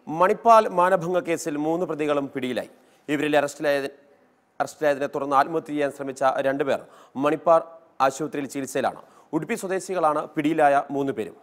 മണിപ്പാൽ മാനഭംഗ കേസിൽ മൂന്ന് പ്രതികളും പിടിയിലായി ഇവരിൽ അറസ്റ്റിലായ അറസ്റ്റിലായതിനെ തുടർന്ന് ആത്മഹത്യ ചെയ്യാൻ ശ്രമിച്ച രണ്ടുപേർ മണിപ്പാൽ ആശുപത്രിയിൽ ചികിത്സയിലാണ് ഉടുപ്പി സ്വദേശികളാണ് പിടിയിലായ മൂന്ന് പേരും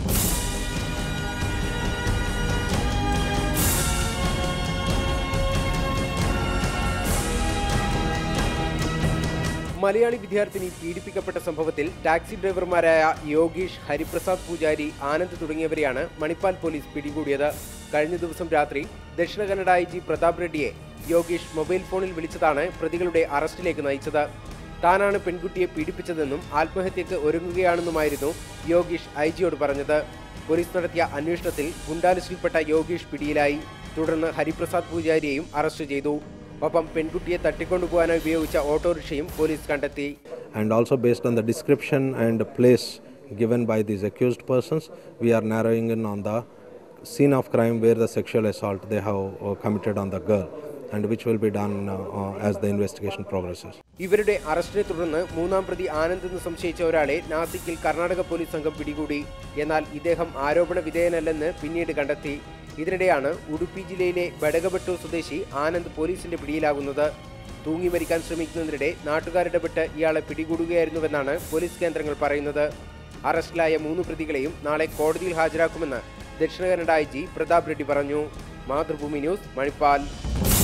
മലയാളി വിദ്യാർത്ഥിനി പീഡിപ്പിക്കപ്പെട്ട സംഭവത്തിൽ ടാക്സി ഡ്രൈവർമാരായ യോഗീഷ് ഹരിപ്രസാദ് പൂജാരി ആനന്ദ് തുടങ്ങിയവരെയാണ് മണിപ്പാൽ പോലീസ് പിടികൂടിയത് കഴിഞ്ഞ ദിവസം രാത്രി ദക്ഷിണ കന്നഡ ഐ ജി പ്രതാപ് റെഡ്ഡിയെ യോഗീഷ് മൊബൈൽ ഫോണിൽ വിളിച്ചതാണ് പ്രതികളുടെ അറസ്റ്റിലേക്ക് നയിച്ചത് താനാണ് പെൺകുട്ടിയെ പീഡിപ്പിച്ചതെന്നും ആത്മഹത്യക്ക് ഒരുങ്ങുകയാണെന്നുമായിരുന്നു യോഗീഷ് ഐ ജിയോട് പറഞ്ഞത് പോലീസ് നടത്തിയ അന്വേഷണത്തിൽ ഗുണ്ടാലിസ്റ്റിൽപ്പെട്ട യോഗീഷ് പിടിയിലായി തുടർന്ന് ഹരിപ്രസാദ് പൂജാരിയെയും അറസ്റ്റ് ചെയ്തു ഒപ്പം പെൺകുട്ടിയെ തട്ടിക്കൊണ്ടുപോകാനായി ഉപയോഗിച്ച ഓട്ടോറിക്ഷയും പോലീസ് കണ്ടെത്തി and also based on the description and place given by these accused persons, we are narrowing in on the scene of crime where the sexual assault they have uh, committed on the girl and which will be done uh, uh, as the investigation progresses. ഇവരുടെ അറസ്റ്റിനെ തുടർന്ന് മൂന്നാം പ്രതി ആനന്ദ് എന്ന് സംശയിച്ച ഒരാളെ നാസിക്കിൽ Karnataka police സംഘം പിടികൂടി എന്നാൽ ഇദ്ദേഹം ആരോപണ വിധേയനല്ലെന്ന് പിന്നീട് കണ്ടെത്തി ഇതിനിടെയാണ് ഉടുപ്പി ജില്ലയിലെ ബടകബട്ടു സ്വദേശി ആനന്ദ് പോലീസിന്റെ പിടിയിലാകുന്നത് തൂങ്ങി മരിക്കാൻ ശ്രമിക്കുന്നതിനിടെ നാട്ടുകാരിടപെട്ട് ഇയാളെ പിടികൂടുകയായിരുന്നുവെന്നാണ് പോലീസ് കേന്ദ്രങ്ങൾ പറയുന്നത് അറസ്റ്റിലായ മൂന്ന് പ്രതികളെയും നാളെ കോടതിയിൽ ഹാജരാക്കുമെന്ന് ദക്ഷിണ കന്നഡ ഐ ജി പ്രതാപ് റെഡ്ഡി പറഞ്ഞു മാതൃഭൂമി ന്യൂസ് മണിപ്പാൽ